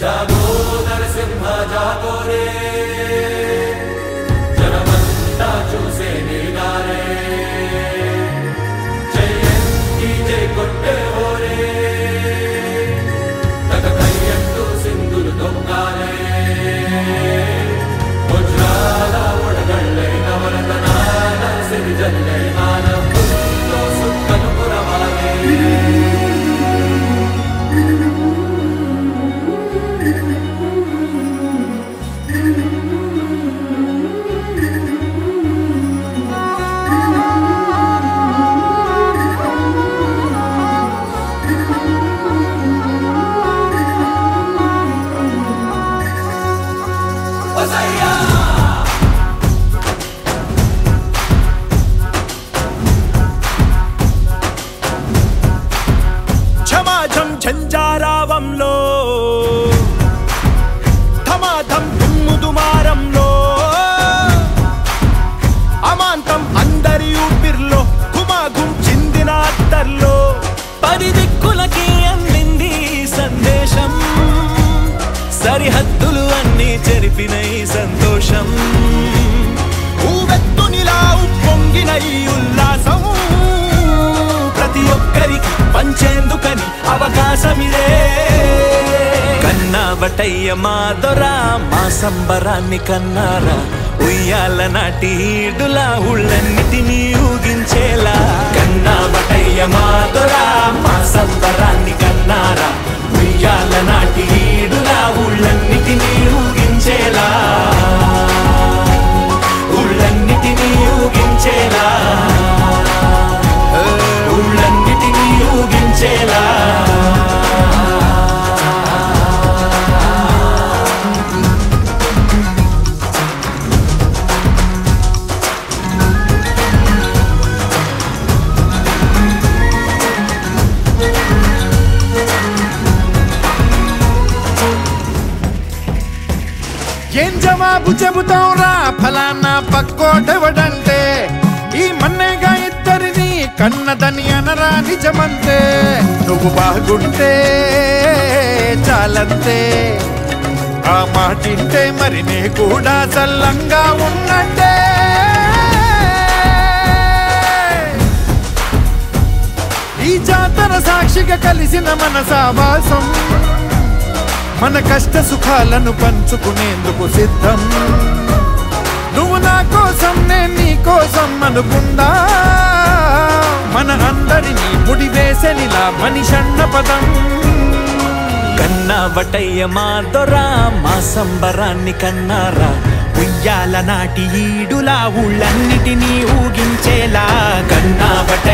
జాగో నరసింహ జాగో రే జనమంతా చూసే నీనారే జయంతి జై కొట్టే హోరే తగ కయ్యంటూ సింధులు దొంగాలే వజ్రాల ఒడగళ్ళై నవరతనాల సిరిజల్లై మానవుల్లో సుక్కలు పురవాలే క్షమాజం ఝంజారావంలో ధమాధం దుమ్ముదుమారంలో అమాంతం అందరి ఊపిర్లో గుమాగుం చిందిన అత్తర్లో పది దిక్కులకి అందింది ఈ సందేశం సరిహద్దులు అన్నీ చెరిపిన ఈ సంతోషం ఊవెత్తునిలా ఉప్పొంగిన ఈ ఉల్లాసం ప్రతి ఒక్కరికి పంచేందుకని అవకాశమిదే కన్నా బటయ్య మా దొరా మా సంబరాన్ని కన్నారా ఉయ్యాల నాటి ఈడులా ఉళ్ళన్నిటినీ ఊగించేలా కన్నా బటయ్య మా దొరా మా సంబరాన్ని కన్నారా ఉయ్యాల నాటి ఈడులా ఉళ్ళన్నిటినీ ఊగించేలా ఉళ్ళన్నిటినీ ఊగించేలా ఊళ్ళన్నిటినీ ఊగించేలా ఏం జవాబు చెబుతాం రా ఫలానా పక్కోటెవడంటే ఈ మన్నేగా ఇద్దరిని కన్నదని అనరా నిజమంతే నువ్వు బాగుంటే చాలంతే ఆ మాటింటే మరి నీ కూడా చల్లంగా ఉన్నట్టే ఈ జాతర సాక్షిగా కలిసిన మన సావాసం మన కష్ట సుఖాలను పంచుకునేందుకు సిద్ధం నువ్వు నా కోసం నేను నీ కోసం అనుకుందా మన అందరినీ ముడివేసనిలా మనిషన్న పదం కన్నా బటయ్య మా దొరా మా సంబరాన్ని కన్నారా ఉయ్యాల నాటి ఈడులా ఊళ్ళన్నిటినీ ఊగించేలా కన్నా బట